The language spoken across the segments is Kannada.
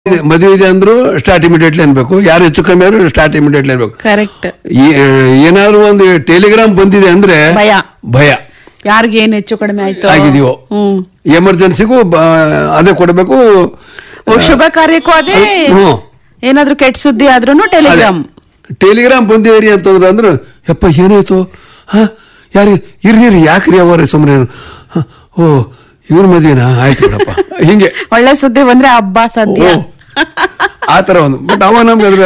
ಇದೆ- ಮದುವೆ ಇದೆ ಅಂದ್ರು ಸ್ಟಾರ್ಟ್ ಇಮಿಡಿಯೇಟ್ಲಿ ಅನ್ಬೇಕು ಯಾರು ಹೆಚ್ಚು ಕಮ್ಮಿ ಆದ್ರೂ ಸ್ಟಾರ್ಟ್ ಇಮಿಡಿಯೇಟ್ಲಿ ಅನ್ಬೇಕು ಕರೆಕ್ಟ್ ಈ- ಏನಾದ್ರು ಒಂದು ಟೆಲಿಗ್ರಾಮ್ ಬಂದಿದೆ ಅಂದ್ರೆ ಭಯ ಭಯ ಯಾರಿಗೆ ಏನ್ ಹೆಚ್ಚು ಕಡಿಮೆ ಆಯ್ತು ಆಗಿದೀವೋ ಹ್ಮ್ ಎಮರ್ಜೆನ್ಸಿಗೂ ಬ- ಅದೇ ಕೊಡಬೇಕು ಓ, ಶುಭ ಕಾರ್ಯಕ್ಕೂ ಅದೇ ಹ್ಮ್. ಏನಾದ್ರೂ ಕೆಟ್ಟ ಸುದ್ದಿ ಆದ್ರೂನು ಟೆಲಿಗ್ರಾಮ್ ಟೆಲಿಗ್ರಾಮ್ ಬಂದಿರಿ ಅಂತಂದ್ರೆ ಅಂದ್ರೆ ಯಪ್ಪ ಏನಾಯ್ತು ಹಾ ಯಾರು ಇರ್ರಿ ಇರ್ರಿ ಯಾಕ್ರಿ ಅವರೇ ಸುಮ್ಮನೆ ಓ ಇವ್ರ ಮದ್ವೆನಾ ಆಯ್ತು ಬಿಡಪ್ಪ ಹಿಂಗೆ ಒಳ್ಳೆ ಸುದ್ದಿ ಬಂದ್ರೆ ಹಬ್ಬ ಸದ್ಯ ಓ, ಆ ತರ ಒಂದು ಬಟ್ ಅವ ನಮ್ಗೆ ಅದ್ರ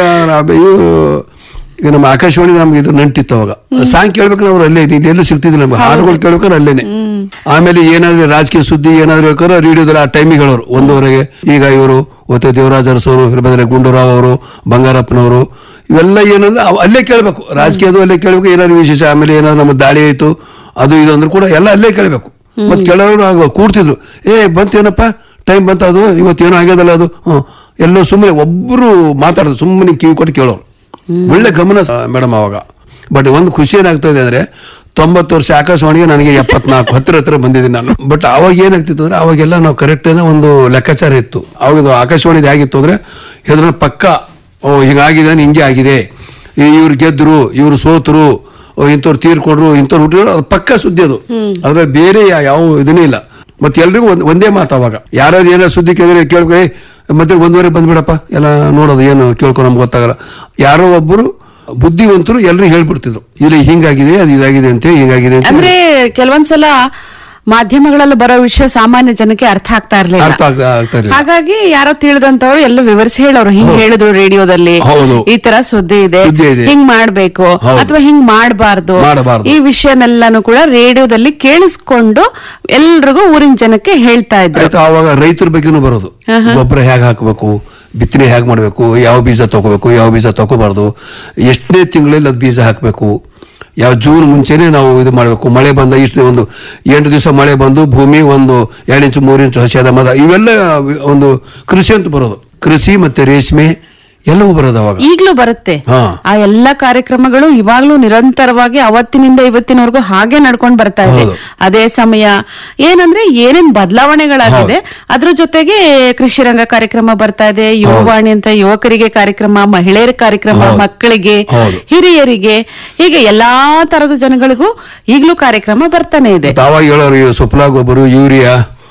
ಇವು- ಈಗ ನಮ್ಮ ಆಕಾಶವಾಣಿ ನಮ್ಗೆ ಇದು ನಂಟಿತ್ತು ಅವಾಗ ಸಾಂಗ್ ಕೇಳ್ಬೇಕಾದ್ರೆ ಅವ್ರು ಅಲ್ಲೇ ಇಲ್ಲಿ ಎಲ್ಲೂ ಸಿಗ್ತಿದ್ದಿಲ್ಲ ನಮ್ಗೆ ಹಾಡುಗಳು ಕೇಳ್ಬೇಕಾದ್ರೆ ಅಲ್ಲೇನೆ ಆಮೇಲೆ ಏನಾದ್ರು ರಾಜಕೀಯ ಸುದ್ದಿ ಏನಾದ್ರು ಹೇಳ್ತಾರೆ ರೇಡಿಯೋದಲ್ಲಿ ಆ ಟೈಮಿಗೆ ಹೇಳೋರು ಒಂದೂವರೆಗೆ ಈಗ ಇವರು ಒತ್ತೆ ದೇವರಾಜ ಅರಸವರು ಬಂದ್ರೆ ಗುಂಡೂರಾವ್ ಅವರು ಬಂಗಾರಪ್ಪನವರು ಇವೆಲ್ಲ ಏನಂದ್ರೆ ಅವ್ ಅಲ್ಲೇ ಕೇಳಬೇಕು ರಾಜಕೀಯದು ಅಲ್ಲೇ ಕೇಳಬೇಕು ಏನಾದ್ರು ವಿಶೇಷ ಆಮೇಲೆ ಏನಾದ್ರು ನಮ್ಮ ದಾಳಿ ಆಯ್ತು ಅದು ಇದು ಅಂದ್ರೆ ಕೂಡ ಎಲ್ಲ ಅಲ್ಲೇ ಕೇಳಬೇಕು ಮತ್ತೆ ಕೆಲವರು ಆಗ ಕೂಡ್ತಿದ್ರು ಏ ಬಂತೇನಪ್ಪ ಟೈಮ್ ಬಂತ ಅದು ಇವತ್ತೇನೋ ಆಗ್ಯದಲ್ಲ ಅದು ಹ್ಮ್. ಎಲ್ಲೋ ಸುಮ್ಮನೆ ಒಬ್ರು ಮಾತಾಡೋದು ಸುಮ್ಮನೆ ಕಿವಿ ಕೊಟ್ಟು ಕೇಳೋರು ಒಳ್ಳೆ ಗಮನ ಮೇಡಮ್ ಅವಾಗ ಬಟ್ ಒಂದು ಖುಷಿ ಏನಾಗ್ತಾ ಇದೆ ಅಂದ್ರೆ ತೊಂಬತ್ತು ವರ್ಷ ಆಕಾಶವಾಣಿಗೆ ನನಗೆ ಎಪ್ಪತ್ನಾಲ್ಕು ಹತ್ತಿರ ಹತ್ರ ಬಂದಿದ್ದೀನಿ ನಾನು ಬಟ್ ಅವಾಗ ಏನಾಗ್ತಿತ್ತು ಅಂದ್ರೆ ಅವಾಗೆಲ್ಲ ನಾವು ಕರೆಕ್ಟ್ ಒಂದು ಲೆಕ್ಕಾಚಾರ ಇತ್ತು ಅವಾಗ ಇದು ಆಕಾಶವಾಣಿದು ಹೇಗಿತ್ತು ಅಂದ್ರೆ ಇದ್ರ ಪಕ್ಕ ಓ ಹಿಂಗಾಗಿದೆ ಹಿಂಗೆ ಆಗಿದೆ ಈ- ಇವ್ರು ಗೆದ್ರು ಇವ್ರು ಸೋತರು ಓ, ಇಂಥವ್ರು ತೀರ್ಕೊಂಡ್ರು ಇಂಥವ್ರು ಹುಟ್ಟಿದ್ರು ಅದು ಪಕ್ಕ ಸುದ್ದಿ ಅದು ಅದ್ರಲ್ಲಿ ಬೇರೆ ಯಾ- ಯಾವ ಇದನ್ನೇ ಇಲ್ಲ ಮತ್ತೆ ಎಲ್ರಿಗೂ ಒಂದ್- ಒಂದೇ ಮಾತು ಅವಾಗ ಯಾರು ಏನಾರು ಸುದ್ದಿ ಕೇಳಿದ್ರೆ ಕೇಳ್ಕೊಳಿ ಮತ್ತೆ ಒಂದುವರೆ ಬಂದ್ಬಿಡಪ್ಪ ಎಲ್ಲ ನೋಡೋದು ಏನು ಕೇಳ್ಕೊಂಡು ನಮ್ಗೆ ಗೊತ್ತಾಗಲ್ಲ ಯಾರೋ ಒಬ್ಬರು ಬುದ್ಧಿವಂತರು ಎಲ್ಲರೂ ಹೇಳ್ಬಿಡ್ತಿದ್ರು ಇಲ್ಲಿ ಹಿಂಗಾಗಿದೆ ಅದು ಇದಾಗಿದೆ ಅಂತ ಹಿಂಗಾಗಿದೆ ಅಂತ ಅಂದ್ರೆ ಕೆಲವೊಂದ್ಸಲ ಮಾಧ್ಯಮಗಳಲ್ಲಿ ಬರೋ ವಿಷಯ ಸಾಮಾನ್ಯ ಜನಕ್ಕೆ ಅರ್ಥ ಆಗ್ತಾ ಇರ್ಲಿಲ್ಲ ಅರ್ಥ ಆಗ್ತಾ ಆಗ್ತಾ ಇರ್ಲಿಲ್ಲ. ಹಾಗಾಗಿ ಯಾರೋ ತಿಳಿದಂತವ್ರು ಎಲ್ಲ ವಿವರಿಸಿ ಹೇಳೋರು ಹಿಂಗ್ ಹೇಳಿದ್ರು ರೇಡಿಯೋದಲ್ಲಿ ಹೌದು. ಈ ತರ ಸುದ್ದಿ ಇದೆ ಸುದ್ದಿ ಇದೆ. ಹಿಂಗ್ ಮಾಡ್ಬೇಕು ಹೌದು. ಅಥವಾ ಹಿಂಗ್ ಮಾಡಬಾರ್ದು ಮಾಡಬಾರ್ದು. ಈ ವಿಷಯನೆಲ್ಲಾನು ಕೂಡ ರೇಡಿಯೋದಲ್ಲಿ ಕೇಳಿಸ್ಕೊಂಡು ಎಲ್ರಿಗೂ ಊರಿನ ಜನಕ್ಕೆ ಹೇಳ್ತಾ ಇದ್ರು ಆಯ್ತು ಆವಾಗ ರೈತರ ಬಗ್ಗೆನೂ ಬರೋದು ಗೊಬ್ಬರ ಹೇಗೆ ಹಾಕಬೇಕು ಬಿತ್ತನೆ ಹೇಗೆ ಮಾಡಬೇಕು ಯಾವ ಬೀಜ ತಗೋಬೇಕು ಯಾವ ಬೀಜ ತಗೋಬಾರ್ದು ಎಷ್ಟನೇ ತಿಂಗಳಲ್ಲಿ ಅದು ಬೀಜ ಹಾಕಬೇಕು ಯಾವ ಜೂನ್ ಮುಂಚೆನೆ ನಾವು ಇದು ಮಾಡಬೇಕು ಮಳೆ ಬಂದ ಇಷ್ಟು ಒಂದು ಎಂಟು ದಿವಸ ಮಳೆ ಬಂದು ಭೂಮಿ ಒಂದು ಎರಡು ಇಂಚು ಮೂರು ಇಂಚು ಹಸಿಯಾದ ಮದ ಇವೆಲ್ಲ ಒಂದು ಕೃಷಿ ಅಂತ ಬರೋದು ಕೃಷಿ ಮತ್ತೆ ರೇಷ್ಮೆ ಎಲ್ಲವೂ ಬರೋದು ಅವಾಗ ಈಗ್ಲೂ ಬರುತ್ತೆ ಹಾ. ಆ ಎಲ್ಲಾ ಕಾರ್ಯಕ್ರಮಗಳು ಇವಾಗ್ಲೂ ನಿರಂತರವಾಗಿ ಅವತ್ತಿನಿಂದ ಇವತ್ತಿನವರೆಗೂ ಹಾಗೆ ನಡ್ಕೊಂಡ್ ಬರ್ತಾ ಇದೆ ಹೌದು. ಅದೇ ಸಮಯ ಏನಂದ್ರೆ ಏನೇನ್ ಬದಲಾವಣೆಗಳಾಗಿದೆ ಅದ್ರ ಜೊತೆಗೆ ಕೃಷಿ ರಂಗ ಕಾರ್ಯಕ್ರಮ ಬರ್ತಾ ಇದೆ ಯುವವಾಣಿ ಅಂತ ಯುವಕರಿಗೆ ಕಾರ್ಯಕ್ರಮ ಮಹಿಳೆಯರ ಕಾರ್ಯಕ್ರಮ ಹೌದು. ಮಕ್ಕಳಿಗೆ ಹೌದು. ಹಿರಿಯರಿಗೆ ಹೀಗೆ ಎಲ್ಲಾ ತರದ ಜನಗಳಿಗೂ ಈಗ್ಲೂ ಕಾರ್ಯಕ್ರಮ ಬರ್ತಾನೆ ಇದೆ ಮತ್ತೆ ಅವಾಗ ಹೇಳೋರು ಇವು ಸುಫ್ಲಾ ಗೊಬ್ಬರು ಯೂರಿಯಾ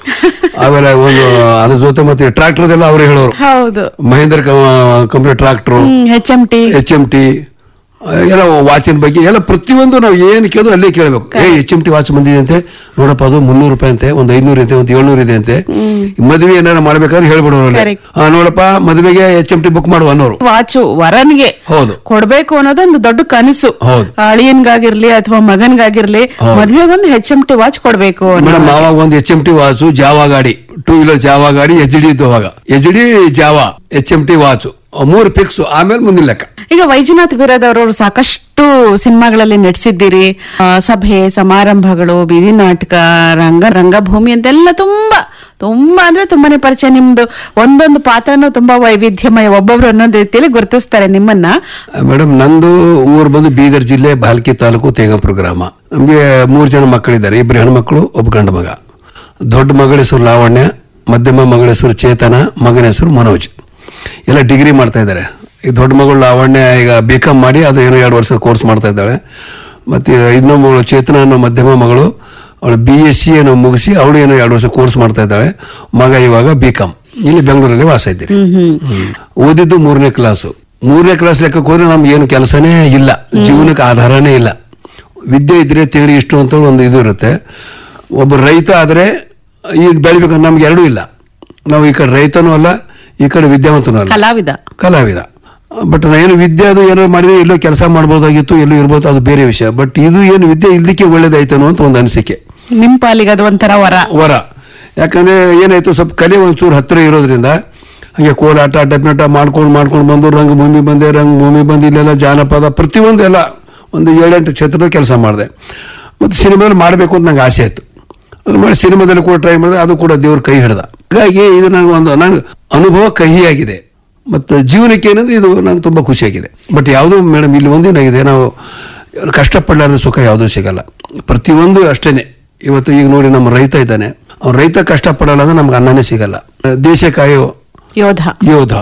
ಆಮೇಲೆ ಒಂದು ಅದ್ರ ಜೊತೆ ಮತ್ತೆ ಟ್ರಾಕ್ಟರ್ದೆಲ್ಲ ಅವ್ರು ಹೇಳೋರು ಹೌದು Mahindra company tractor H M T H M T ಎಲ್ಲ ವಾಚಿನ ಬಗ್ಗೆ ಎಲ್ಲ ಪ್ರತಿಯೊಂದು ನಾವು ಏನು ಕೇಳಿದ್ರು ಅಲ್ಲೇ ಕೇಳಬೇಕು ಏ ಎಚ್ ಎಂ ಟಿ ವಾಚ್ ಬಂದಿದೆ ಅಂತೆ ನೋಡಪ್ಪ ಅದು ಮುನ್ನೂರು ರೂಪಾಯಿ ಅಂತೆ ಒಂದು ಐನೂರು ಇದೆ ಒಂದು ಏಳ್ನೂರು ಇದೆ ಅಂತೆ ಮದುವೆ ಏನಾರ ಮಾಡ್ಬೇಕಾದ್ರೆ ಹೇಳ್ಬಿಡೋರು ಅಲ್ಲೇ. Correct. ಆ, ನೋಡಪ್ಪ ಮದುವೆಗೆ ಎಚ್ ಎಂ ಟಿ ಬುಕ್ ಮಾಡುವ ಅನ್ನೋರು ವಾಚು ವರನ್ಗೆ ಹೌದು ಕೊಡ್ಬೇಕು ಅನ್ನೋದೊಂದು ದೊಡ್ಡ ಕನಸು ಹೌದು. ಅಳಿಯನ್ಗಾಗಿರ್ಲಿ ಅಥವಾ ಮಗನ್ಗಾಗಿರ್ಲಿ ಮದ್ವೆಗೊಂದು ಹೆಚ್ ಎಂ ಟಿ ವಾಚ್ ಕೊಡ್ಬೇಕು ಅನ್ನೋ. ಮೇಡಮ್ ಅವಾಗ ಒಂದು H M T watch Jawa ಗಾಡಿ ಟೂ ವೀಲರ್ ಜಾವಾ ಗಾಡಿ ಎಚ್ ಡಿ ಇದ್ದು ಅವಾಗ H D Jawa H M T watch ಮೂರು ಫಿಕ್ಸ್ ಆಮೇಲೆ ಮುಂದಿನ ಲೆಕ್ಕ ಈಗ ವೈಜನಾಥ್ ಬಿರಾದವ್ರವ್ರು ಸಾಕಷ್ಟು ಸಿನಿಮಾಗಳಲ್ಲಿ ನಟಿಸಿದ್ದೀರಿ ಆ, ಸಭೆ ಸಮಾರಂಭಗಳು ಬೀದಿ ನಾಟಕ ರಂಗ ರಂಗಭೂಮಿ ಅಂತೆಲ್ಲ ತುಂಬಾ ತುಂಬಾ ಅಂದ್ರೆ ತುಂಬಾನೇ ಪರಿಚಯ ನಿಮ್ದು ಒಂದೊಂದು ಪಾತ್ರನೂ ತುಂಬಾ ವೈವಿಧ್ಯಮಯ ಒಬ್ಬೊಬ್ರು ಒಂದೊಂದು ರೀತಿಯಲ್ಲಿ ಗುರುತಿಸ್ತಾರೆ ನಿಮ್ಮನ್ನ ಮೇಡಮ್ ನಂದು ಊರು ಬಂದು ಬೀದರ್ ಜಿಲ್ಲೆ ಬಾಲ್ಕಿ ತಾಲೂಕು ತೇಗಂಪುರ ಗ್ರಾಮ ನಮಗೆ ಮೂರು ಜನ ಮಕ್ಕಳಿದ್ದಾರೆ ಇಬ್ಬರು ಹೆಣ್ಮಕ್ಳು ಒಬ್ಬ ಗಂಡು ಮಗ ದೊಡ್ಡ ಮಗಳ ಹೆಸರು ಲಾವಣ್ಯ ಮಧ್ಯಮ ಮಗಳ ಹೆಸರು ಚೇತನ ಮಗನ ಹೆಸರು ಮನೋಜ್ ಎಲ್ಲ ಡಿಗ್ರಿ ಮಾಡ್ತಾ ಇದ್ದಾರೆ ಈ ದೊಡ್ಡ ಮಗಳು ಲಾವಣ್ಯ ಈಗ ಬಿ ಕಾಮ್ ಮಾಡಿ ಅದು ಏನೋ ಎರಡು ವರ್ಷ ಕೋರ್ಸ್ ಮಾಡ್ತಾ ಇದ್ದಾಳೆ ಮತ್ತೆ ಇನ್ನೊಬ್ಬಳು ಚೇತನ ಅನ್ನೋ ಮಧ್ಯಮ ಮಗಳು ಅವಳು ಬಿ ಎಸ್ ಸಿ ಏನೋ ಮುಗಿಸಿ ಅವಳು ಏನೋ ಎರಡು ವರ್ಷ ಕೋರ್ಸ್ ಮಾಡ್ತಾ ಇದ್ದಾಳೆ ಮಗ ಇವಾಗ ಬಿ ಕಾಮ್ ಇಲ್ಲಿ ಬೆಂಗಳೂರಲ್ಲಿ ವಾಸ ಇದ್ದೀರಿ ಹ್ಮ್. ಓದಿದ್ದು ಮೂರನೇ ಕ್ಲಾಸು ಮೂರನೇ ಕ್ಲಾಸ್ ಲೆಕ್ಕಕ್ಕೆ ಹೋದ್ರೆ ನಮ್ಗೆ ಏನು ಕೆಲಸನೇ ಇಲ್ಲ ಜೀವನಕ್ಕೆ ಆಧಾರನೇ ಇಲ್ಲ ವಿದ್ಯೆ ಇದ್ರೆ ತಿಂಗಳಿಗೆ ಇಷ್ಟು ಅಂತ ಒಂದು ಇದು ಇರುತ್ತೆ ಒಬ್ಬ ರೈತ ಆದ್ರೆ ಈ ಬೆಳಿಬೇಕು ನಮ್ಗೆ ಎರಡೂ ಇಲ್ಲ ನಾವು ಈ ಕಡೆ ರೈತನೂ ಅಲ್ಲ ಈ ಕಡೆ ವಿದ್ಯಾವಂತನೂ ಅಲ್ಲ ಕಲಾವಿದ ಕಲಾವಿದ ಬಟ್ ಏನು ವಿದ್ಯೆ ಅದು ಏನೋ ಮಾಡಿದ್ರೆ ಎಲ್ಲೋ ಕೆಲಸ ಮಾಡ್ಬೋದಾಗಿತ್ತು ಎಲ್ಲೋ ಇರ್ಬೋದು ಅದು ಬೇರೆ ವಿಷಯ ಬಟ್ ಇದು ಏನು ವಿದ್ಯೆ ಇಲ್ಲದಕ್ಕೆ ಒಳ್ಳೇದಾಯ್ತನೋ ಅಂತ ಒಂದು ಅನಿಸಿಕೆ ನಿಮ್ ಪಾಲಿಗೆ ಅದು ಒಂಥರ ವರ ವರ ಯಾಕಂದ್ರೆ ಏನಾಯ್ತು ಸ್ವಲ್ಪ ಕಲೆ ಒಂಚೂರು ಹತ್ತಿರ ಇರೋದ್ರಿಂದ ಹಾಗೆ ಕೋಲಾಟ ಡೆಫಿನೆಟ ಮಾಡ್ಕೊಂಡು ಮಾಡ್ಕೊಂಡು ಬಂದು ರಂಗಭೂಮಿ ಬಂದೆ ರಂಗಭೂಮಿ ಬಂದು ಇಲ್ಲೆಲ್ಲ ಜಾನಪದ ಪ್ರತಿಯೊಂದು ಎಲ್ಲ ಒಂದು ಏಳೆಂಟು ಕ್ಷೇತ್ರದ ಕೆಲಸ ಮಾಡಿದೆ ಮತ್ತು ಸಿನಿಮಾದಲ್ಲಿ ಮಾಡಬೇಕು ಅಂತ ನಂಗೆ ಆಸೆ ಇತ್ತು ಅದು ಮಾಡಿ ಸಿನಿಮಾದಲ್ಲಿ ಕೂಡ ಟ್ರೈ ಮಾಡಿದೆ ಅದು ಕೂಡ ದೇವ್ರ ಕೈ ಹಿಡ್ದ ಹಾಗಾಗಿ ಇದು ನನಗೆ ಒಂದು ನನಗೆ ಅನುಭವ ಕಹಿಯಾಗಿದೆ ಮತ್ತು ಜೀವನಕ್ಕೆ ಏನಂದ್ರೆ ಇದು ನನಗೆ ತುಂಬ ಖುಷಿಯಾಗಿದೆ ಬಟ್ ಯಾವುದೂ ಮೇಡಮ್ ಇಲ್ಲಿ ಒಂದೇನಾಗಿದೆ ನಾವು ಕಷ್ಟಪಡಲಾರ್ದ ಸುಖ ಯಾವುದೂ ಸಿಗಲ್ಲ ಪ್ರತಿಯೊಂದು ಅಷ್ಟೇನೆ ಇವತ್ತು ಈಗ ನೋಡಿ ನಮ್ಮ ರೈತ ಇದ್ದಾನೆ ಅವ್ನು ರೈತ ಕಷ್ಟಪಡಲ್ಲ ಅಂದ್ರೆ ನಮ್ಗೆ ಅನ್ನನೇ ಸಿಗಲ್ಲ ದೇಶ ಕಾಯೋ ಯೋಧ ಯೋಧ